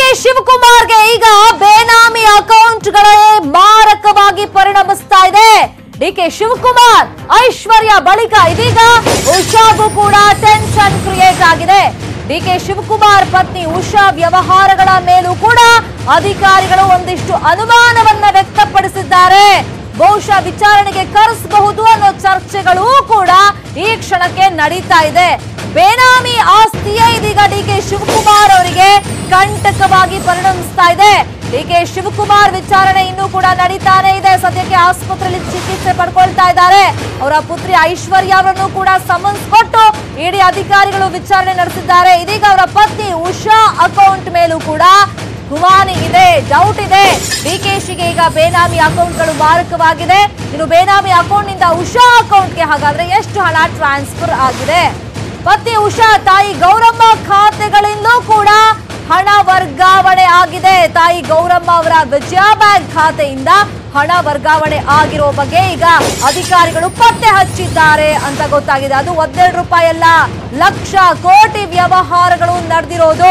ಶಿವಕುಮಾರ್ಗೆ ಈಗ ಬೇನಾಮಿ ಅಕೌಂಟ್ಗಳೇ ಮಾರಕವಾಗಿ ಪರಿಣಮಿಸ್ತಾ ಇದೆ ಡಿಕೆ ಶಿವಕುಮಾರ್ ಐಶ್ವರ್ಯ ಬಳಿಕ ಇದೀಗ ಉಷಾಗೂ ಕೂಡ ಟೆನ್ಷನ್ ಕ್ರಿಯೇಟ್ ಆಗಿದೆ ಡಿಕೆ ಶಿವಕುಮಾರ್ ಪತ್ನಿ ಉಷಾ ವ್ಯವಹಾರಗಳ ಮೇಲೂ ಕೂಡ ಅಧಿಕಾರಿಗಳು ಒಂದಿಷ್ಟು ಅನುಮಾನವನ್ನ ವ್ಯಕ್ತಪಡಿಸಿದ್ದಾರೆ ಬಹುಶಃ ವಿಚಾರಣೆಗೆ ಕರೆಸಬಹುದು ಅನ್ನೋ ಚರ್ಚೆಗಳೂ ಕೂಡ ಈ ಕ್ಷಣಕ್ಕೆ ನಡೀತಾ ಇದೆ ಬೇನಾಮಿ ಆಸ್ತಿಯೇ ಇದೀಗ ಡಿ ಕೆ ಶಿವಕುಮಾರ್ ಅವರಿಗೆ ಕಂಟಕವಾಗಿ ಪರಿಣಮಿಸ್ತಾ ಇದೆ ಡಿ ಕೆ ಶಿವಕುಮಾರ್ ವಿಚಾರಣೆ ಇನ್ನೂ ಕೂಡ ನಡೀತಾನೆ ಇದೆ ಸದ್ಯಕ್ಕೆ ಆಸ್ಪತ್ರೆಯಲ್ಲಿ ಚಿಕಿತ್ಸೆ ಪಡ್ಕೊಳ್ತಾ ಇದ್ದಾರೆ ಅವರ ಪುತ್ರಿ ಐಶ್ವರ್ಯ ಅವರನ್ನು ಕೂಡ ಸಮನ್ಸ್ ಕೊಟ್ಟು ಇಡಿ ಅಧಿಕಾರಿಗಳು ವಿಚಾರಣೆ ನಡೆಸಿದ್ದಾರೆ ಇದೀಗ ಅವರ ಪತ್ನಿ ಉಷಾ ಅಕೌಂಟ್ ಮೇಲೂ ಕೂಡ ಗುಮಾನಿ ಇದೆ ಡೌಟ್ ಇದೆ ಡಿಕೆಶಿಗೆ ಈಗ ಬೇನಾಮಿ ಅಕೌಂಟ್ಗಳು ಮಾರಕವಾಗಿದೆ ಇನ್ನು ಬೇನಾಮಿ ಅಕೌಂಟ್ ನಿಂದ ಉಷಾ ಅಕೌಂಟ್ಗೆ ಹಾಗಾದ್ರೆ ಎಷ್ಟು ಹಣ ಟ್ರಾನ್ಸ್ಫರ್ ಆಗಿದೆ ಪತ್ನಿ ಉಷಾ ತಾಯಿ ಗೌರಮ್ಮ ಖಾತೆಗಳಿಂದಲೂ ಕೂಡ ಹಣ ವರ್ಗಾವಣೆ ಆಗಿದೆ ತಾಯಿ ಗೌರಮ್ಮ ಅವರ ವಿಜಯ ಬ್ಯಾಂಕ್ ಖಾತೆಯಿಂದ ಹಣ ವರ್ಗಾವಣೆ ಆಗಿರೋ ಬಗ್ಗೆ ಈಗ ಅಧಿಕಾರಿಗಳು ಪತ್ತೆ ಹಚ್ಚಿದ್ದಾರೆ ಅಂತ ಗೊತ್ತಾಗಿದೆ ಅದು ಒಂದೆರಡು ರೂಪಾಯಿ ಅಲ್ಲ ಲಕ್ಷ ಕೋಟಿ ವ್ಯವಹಾರಗಳು ನಡೆದಿರೋದು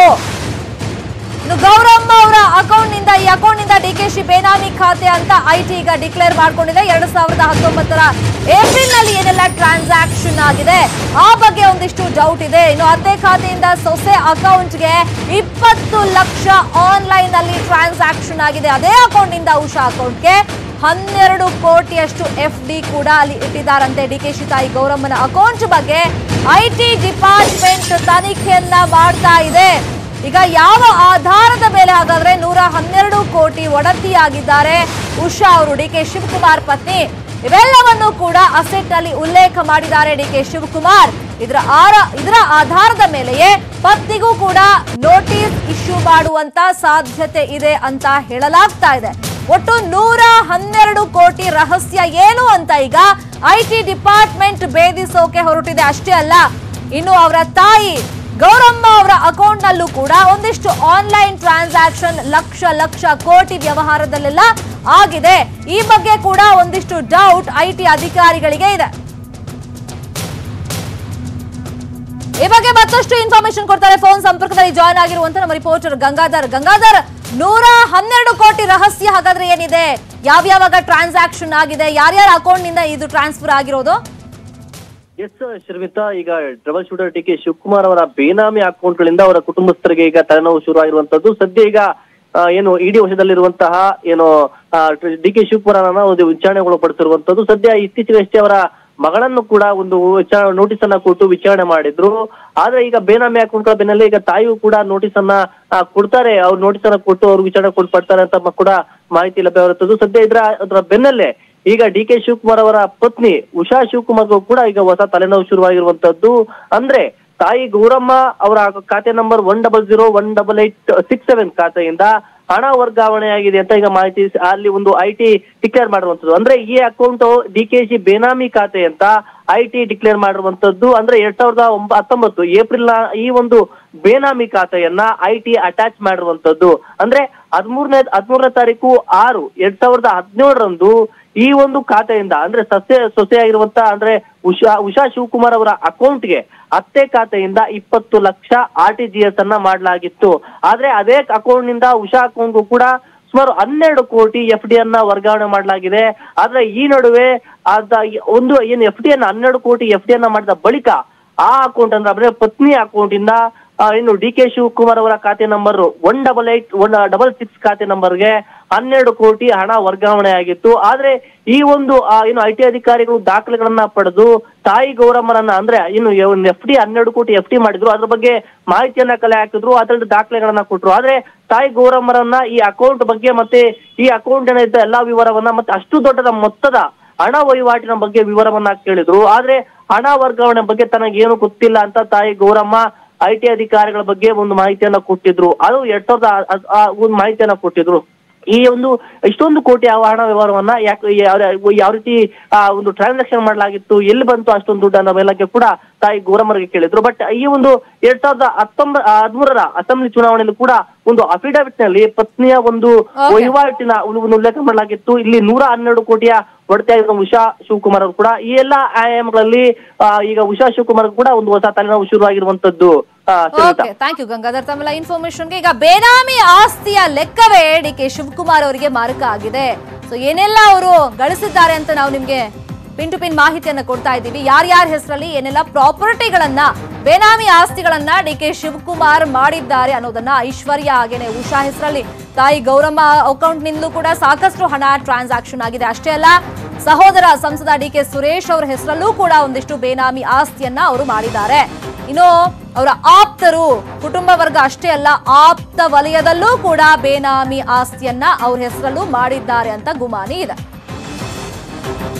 ಇನ್ನು ಗೌರಮ್ಮ ಅವರ ಅಕೌಂಟ್ ನಿಂದ ಈ ಅಕೌಂಟ್ ನಿಂದ ಡಿಕೆಶಿ ಬೇನಾಮಿ ಖಾತೆ ಅಂತ ಐಟಿ ಈಗ ಡಿಕ್ಲೇರ್ ಮಾಡ್ಕೊಂಡಿದೆ ಎರಡ್ ಸಾವಿರದ ಹತ್ತೊಂಬತ್ತರ ಏಪ್ರಿಲ್ ನಲ್ಲಿ ಏನೆಲ್ಲ ಟ್ರಾನ್ಸಾಕ್ಷನ್ ಆಗಿದೆ ಆ ಬಗ್ಗೆ ಒಂದಿಷ್ಟು ಡೌಟ್ ಇದೆ ಇನ್ನು ಅತ್ತೆ ಖಾತೆಯಿಂದ ಸೊಸೆ ಅಕೌಂಟ್ಗೆ ಇಪ್ಪತ್ತು ಲಕ್ಷ ಆನ್ಲೈನ್ ನಲ್ಲಿ ಟ್ರಾನ್ಸಾಕ್ಷನ್ ಆಗಿದೆ ಅದೇ ಅಕೌಂಟ್ ನಿಂದ ಉಷಾ ಅಕೌಂಟ್ಗೆ ಹನ್ನೆರಡು ಕೋಟಿಯಷ್ಟು ಎಫ್ ಡಿ ಕೂಡ ಅಲ್ಲಿ ಇಟ್ಟಿದ್ದಾರಂತೆ ಡಿಕೆಶಿ ತಾಯಿ ಗೌರಮ್ಮನ ಅಕೌಂಟ್ ಬಗ್ಗೆ ಐಟಿ ಡಿಪಾರ್ಟ್ಮೆಂಟ್ ತನಿಖೆಯನ್ನ ಮಾಡ್ತಾ ಇದೆ ಈಗ ಯಾವ ಆಧಾರದ ಮೇಲೆ ಹಾಗಾದ್ರೆ ನೂರ ಹನ್ನೆರಡು ಕೋಟಿ ಒಡತಿಯಾಗಿದ್ದಾರೆ ಉಷಾ ಅವರು ಡಿ ಕೆ ಶಿವಕುಮಾರ್ ಪತ್ನಿ ಇವೆಲ್ಲವನ್ನು ಕೂಡ ಅಸೆಟ್ ಅಲ್ಲಿ ಉಲ್ಲೇಖ ಮಾಡಿದ್ದಾರೆ ಡಿ ಕೆ ಶಿವಕುಮಾರ್ ಇದರ ಆರ ಇದರ ಆಧಾರದ ಮೇಲೆಯೇ ಪತ್ನಿಗೂ ಕೂಡ ನೋಟಿಸ್ ಇಶ್ಯೂ ಮಾಡುವಂತ ಸಾಧ್ಯತೆ ಇದೆ ಅಂತ ಹೇಳಲಾಗ್ತಾ ಇದೆ ಒಟ್ಟು ನೂರ ಹನ್ನೆರಡು ಕೋಟಿ ರಹಸ್ಯ ಏನು ಅಂತ ಈಗ ಐಟಿ ಡಿಪಾರ್ಟ್ಮೆಂಟ್ ಭೇದಿಸೋಕೆ ಹೊರಟಿದೆ ಅಷ್ಟೇ ಅಲ್ಲ ಇನ್ನು ಅವರ ತಾಯಿ ಗೌರಮ್ಮ ಅವರ ಅಕೌಂಟ್ ನಲ್ಲೂ ಕೂಡ ಒಂದಿಷ್ಟು ಆನ್ಲೈನ್ ಟ್ರಾನ್ಸಾಕ್ಷನ್ ಲಕ್ಷ ಲಕ್ಷ ಕೋಟಿ ವ್ಯವಹಾರದಲ್ಲೆಲ್ಲ ಆಗಿದೆ ಈ ಬಗ್ಗೆ ಕೂಡ ಒಂದಿಷ್ಟು ಡೌಟ್ ಐಟಿ ಅಧಿಕಾರಿಗಳಿಗೆ ಇದೆ ಈ ಬಗ್ಗೆ ಮತ್ತಷ್ಟು ಇನ್ಫಾರ್ಮೇಶನ್ ಕೊಡ್ತಾರೆ ಫೋನ್ ಸಂಪರ್ಕದಲ್ಲಿ ಜಾಯ್ನ್ ಆಗಿರುವಂತ ನಮ್ಮ ರಿಪೋರ್ಟರ್ ಗಂಗಾಧರ್ ಗಂಗಾಧರ್ ನೂರ ಹನ್ನೆರಡು ಕೋಟಿ ರಹಸ್ಯ ಹಾಗಾದ್ರೆ ಏನಿದೆ ಯಾವ್ಯಾವಾಗ ಟ್ರಾನ್ಸಾಕ್ಷನ್ ಆಗಿದೆ ಯಾರ್ಯಾರ ಅಕೌಂಟ್ ನಿಂದ ಇದು ಟ್ರಾನ್ಸ್ಫರ್ ಆಗಿರೋದು ಎಸ್ ಶ್ರಮಿತಾ ಈಗ trouble shooter T K Shivakumar ಅವರ ಬೇನಾಮಿ ಅಕೌಂಟ್ ಗಳಿಂದ ಅವರ ಕುಟುಂಬಸ್ಥರಿಗೆ ಈಗ ತಲೆನೋವು ಶುರು ಆಗಿರುವಂತದ್ದು ಸದ್ಯ ಈಗ ಆ, ಏನು ಇಡಿ ವಶದಲ್ಲಿರುವಂತಹ ಏನು ಡಿ ಕೆ ಶಿವಕುಮಾರನ ಒಂದು ವಿಚಾರಣೆಗೊಳಪಡಿಸಿರುವಂತದ್ದು ಸದ್ಯ ಇತ್ತೀಚೆಗಷ್ಟೇ ಅವರ ಮಗಳನ್ನು ಕೂಡ ಒಂದು ವಿಚಾರ ನೋಟಿಸ್ ಅನ್ನ ಕೊಟ್ಟು ವಿಚಾರಣೆ ಮಾಡಿದ್ರು ಆದ್ರೆ ಈಗ ಬೇನಾಮಿ ಅಕೌಂಟ್ ಬೆನ್ನಲ್ಲೇ ಈಗ ತಾಯಿಯು ಕೂಡ ನೋಟಿಸ್ ಅನ್ನ ಆ, ಕೊಡ್ತಾರೆ ಅವ್ರು ನೋಟಿಸ್ ಅನ್ನ ಕೊಟ್ಟು ಅವ್ರು ವಿಚಾರಣೆ ಕೊಟ್ಟು ಪಡ್ತಾರೆ ಅಂತ ಮ- ಕೂಡ ಮಾಹಿತಿ ಲಭ್ಯವಿರುತ್ತದೆ ಸದ್ಯ ಇದ್ರ ಅದರ ಬೆನ್ನಲ್ಲೇ ಈಗ ಡಿ ಕೆ ಶಿವಕುಮಾರ್ ಅವರ ಪತ್ನಿ ಉಷಾ ಶಿವಕುಮಾರ್ಗೂ ಕೂಡ ಈಗ ಹೊಸ ತಲೆನೋವು ಶುರುವಾಗಿರುವಂತದ್ದು ಅಂದ್ರೆ ತಾಯಿ ಗೌರಮ್ಮ ಅವರ ಖಾತೆ number one double zero one double eight six seven ಖಾತೆಯಿಂದ ಹಣ ವರ್ಗಾವಣೆ ಆಗಿದೆ ಅಂತ ಈಗ ಮಾಹಿತಿ ಸ- ಅಲ್ಲಿ ಒಂದು ಐ ಟಿ ಡಿಕ್ಲೇರ್ ಮಾಡಿರುವಂತದ್ದು ಅಂದ್ರೆ ಈ ಅಕೌಂಟ್ ಡಿ ಕೆ ಶಿ ಬೇನಾಮಿ ಖಾತೆ ಅಂತ ಐ ಟಿ ಡಿಕ್ಲೇರ್ ಮಾಡಿರುವಂತದ್ದು ಅಂದ್ರೆ ಎರಡ್ ಸಾವಿರದ ಒಂಬ ಹತ್ತೊಂಬತ್ತು ಏಪ್ರಿಲ್ ನ ಈ ಒಂದು ಬೇನಾಮಿ ಖಾತೆಯನ್ನ ಐ ಟಿ ಅಟ್ಯಾಚ್ ಮಾಡಿರುವಂತದ್ದು ಅಂದ್ರೆ ಹದಿಮೂರನೇ ಹದಿಮೂರನೇ ತಾರೀಕು ಆರು ಎರಡ್ ಸಾವಿರದ ಹದಿನೇಳರಂದು ಈ ಒಂದು ಖಾತೆಯಿಂದ ಅಂದ್ರೆ ಸಸ್ಯ ಸೊಸೆಯಾಗಿರುವಂತ ಅಂದ್ರೆ ಉಷಾ ಉಷಾ ಶಿವಕುಮಾರ್ ಅವರ ಅಕೌಂಟ್ಗೆ ಅತ್ತೆ ಖಾತೆಯಿಂದ ಇಪ್ಪತ್ತು ಲಕ್ಷ ಆರ್ ಟಿ ಜಿ ಎಸ್ ಅನ್ನ ಮಾಡಲಾಗಿತ್ತು ಆದ್ರೆ ಅದೇ ಅಕೌಂಟ್ ನಿಂದ ಉಷಾ ಅಕೌಂಟ್ಗೂ ಕೂಡ ಸುಮಾರು ಹನ್ನೆರಡು ಕೋಟಿ ಎಫ್ ಡಿ ಅನ್ನ ವರ್ಗಾವಣೆ ಮಾಡಲಾಗಿದೆ ಆದ್ರೆ ಈ ನಡುವೆ ಅದ ಒಂದು ಏನು ಎಫ್ ಡಿ ಅನ್ನ ಹನ್ನೆರಡು ಕೋಟಿ ಎಫ್ ಡಿ ಅನ್ನ ಮಾಡಿದ ಬಳಿಕ ಆ ಅಕೌಂಟ್ ಅಂದ್ರೆ ಅಂದ್ರೆ ಪತ್ನಿ ಅಕೌಂಟ್ ಇಂದ ಆ, ಇನ್ನು ಡಿ ಕೆ ಶಿವಕುಮಾರ್ ಅವರ ಖಾತೆ number one double eight one double six ಖಾತೆ ನಂಬರ್ಗೆ ಹನ್ನೆರಡು ಕೋಟಿ ಹಣ ವರ್ಗಾವಣೆ ಆಗಿತ್ತು ಆದ್ರೆ ಈ ಒಂದು ಆ, ಏನು ಐ ಟಿ ಅಧಿಕಾರಿಗಳು ದಾಖಲೆಗಳನ್ನ ಪಡೆದು ತಾಯಿ ಗೌರಮ್ಮರನ್ನ ಅಂದ್ರೆ ಇನ್ನು ಎಫ್ ಡಿ ಹನ್ನೆರಡು ಕೋಟಿ ಎಫ್ ಡಿ ಮಾಡಿದ್ರು ಅದ್ರ ಬಗ್ಗೆ ಮಾಹಿತಿಯನ್ನ ಕಲೆ ಹಾಕಿದ್ರು ಅದರಲ್ಲಿ ದಾಖಲೆಗಳನ್ನ ಕೊಟ್ರು ಆದ್ರೆ ತಾಯಿ ಗೌರಮ್ಮರನ್ನ ಈ ಅಕೌಂಟ್ ಬಗ್ಗೆ ಮತ್ತೆ ಈ ಅಕೌಂಟ್ ಇದ್ದ ಎಲ್ಲಾ ವಿವರವನ್ನ ಮತ್ತೆ ಅಷ್ಟು ದೊಡ್ಡದ ಮೊತ್ತದ ಹಣ ವಹಿವಾಟಿನ ಬಗ್ಗೆ ವಿವರವನ್ನ ಕೇಳಿದ್ರು ಆದ್ರೆ ಹಣ ವರ್ಗಾವಣೆ ಬಗ್ಗೆ ತನಗೇನು ಗೊತ್ತಿಲ್ಲ ಅಂತ ತಾಯಿ ಗೌರಮ್ಮ ಐ ಟಿ ಅಧಿಕಾರಿಗಳ ಬಗ್ಗೆ ಒಂದು ಮಾಹಿತಿಯನ್ನ ಕೊಟ್ಟಿದ್ರು ಅದು ಎರಡ್ ಸಾವಿರದ ಆ- ಆ- ಒಂದು ಮಾಹಿತಿಯನ್ನ ಕೊಟ್ಟಿದ್ರು ಈ ಒಂದು ಇಷ್ಟೊಂದು ಕೋಟಿ ಆ ಹಣ ವ್ಯವಹಾರವನ್ನ ಯಾಕೆ ಯಾವ ಯಾವ ರೀತಿ ಆ ಒಂದು ಟ್ರಾನ್ಸಾಕ್ಷನ್ ಮಾಡಲಾಗಿತ್ತು ಎಲ್ಲಿ ಬಂತು ಅಷ್ಟೊಂದು ದುಡ್ಡು ಅನ್ನೋ ಮೇಲಕ್ಕೆ ಕೂಡ ತಾಯಿ ಗೌರಮ್ಮರಿಗೆ ಕೇಳಿದ್ರು ಬಟ್ ಈ ಒಂದು ಎರಡ್ ಸಾವಿರದ ಹತ್ತೊಂಬ ಹದಿಮೂರರ ಅಸೆಂಬ್ಲಿ ಚುನಾವಣೆಯಲ್ಲಿ ಕೂಡ ಒಂದು ಅಫಿಡವಿಟ್ ನಲ್ಲಿ ಪತ್ನಿಯ ಒಂದು Okay. ವಹಿವಾಟಿನ ಒಂದು ಒಂದು ಉಲ್ಲೇಖ ಮಾಡಲಾಗಿತ್ತು ಇಲ್ಲಿ ನೂರ ಹನ್ನೆರಡು ಕೋಟಿಯ ಒಡತೆಯಾಗಿರುವ ಉಷಾ ಶಿವಕುಮಾರ್ ಅವರು ಕೂಡ ಈ ಎಲ್ಲಾ ಆಯಾಮಗಳಲ್ಲಿ ಆ, ಈಗ ಉಷಾ ಶಿವಕುಮಾರ್ ಕೂಡ ಒಂದು ಹೊಸ ತಲೆನೋವು ಶುರುವಾಗಿರುವಂತದ್ದು ಆ, ಶ್ರೀಯುತ ಓಕೆ ಥ್ಯಾಂಕ್ ಯು ಗಂಗಾಧರ್ ತಮ್ಮೆಲ್ಲ ಇನ್ಫಾರ್ಮೇಶನ್ಗೆ ಈಗ ಬೇನಾಮಿ ಆಸ್ತಿಯ ಲೆಕ್ಕವೇ ಡಿ ಕೆ ಶಿವಕುಮಾರ್ ಅವರಿಗೆ ಮಾರಕ ಆಗಿದೆ ಸೊ ಏನೆಲ್ಲ ಅವರು ಗಳಿಸಿದ್ದಾರೆ ಅಂತ ನಾವು ನಿಮ್ಗೆ ಪಿನ್ ಟು ಪಿನ್ ಮಾಹಿತಿಯನ್ನ ಕೊಡ್ತಾ ಇದ್ದೀವಿ ಯಾರ್ಯಾರ ಹೆಸರಲ್ಲಿ ಏನೆಲ್ಲ ಪ್ರಾಪರ್ಟಿಗಳನ್ನ ಬೇನಾಮಿ ಆಸ್ತಿಗಳನ್ನ ಡಿ ಕೆ ಶಿವಕುಮಾರ್ ಮಾಡಿದ್ದಾರೆ ಅನ್ನೋದನ್ನ ಐಶ್ವರ್ಯ ಹಾಗೇನೆ ಉಷಾ ಹೆಸರಲ್ಲಿ ತಾಯಿ ಗೌರಮ್ಮ ಅಕೌಂಟ್ ನಿಂದಲೂ ಕೂಡ ಸಾಕಷ್ಟು ಹಣ ಟ್ರಾನ್ಸಾಕ್ಷನ್ ಆಗಿದೆ ಅಷ್ಟೇ ಅಲ್ಲ ಸಹೋದರ ಸಂಸದ ಡಿ ಕೆ ಸುರೇಶ್ ಅವರ ಹೆಸರಲ್ಲೂ ಕೂಡ ಒಂದಿಷ್ಟು ಬೇನಾಮಿ ಆಸ್ತಿಯನ್ನ ಅವರು ಮಾಡಿದ್ದಾರೆ ಇನ್ನು ಅವರ ಆಪ್ತರು ಕುಟುಂಬ ವರ್ಗ ಅಷ್ಟೇ ಅಲ್ಲ ಆಪ್ತ ವಲಯದಲ್ಲೂ ಕೂಡ ಬೇನಾಮಿ ಆಸ್ತಿಯನ್ನ ಅವ್ರ ಹೆಸರಲ್ಲೂ ಮಾಡಿದ್ದಾರೆ ಅಂತ ಗುಮಾನಿ ಇದೆ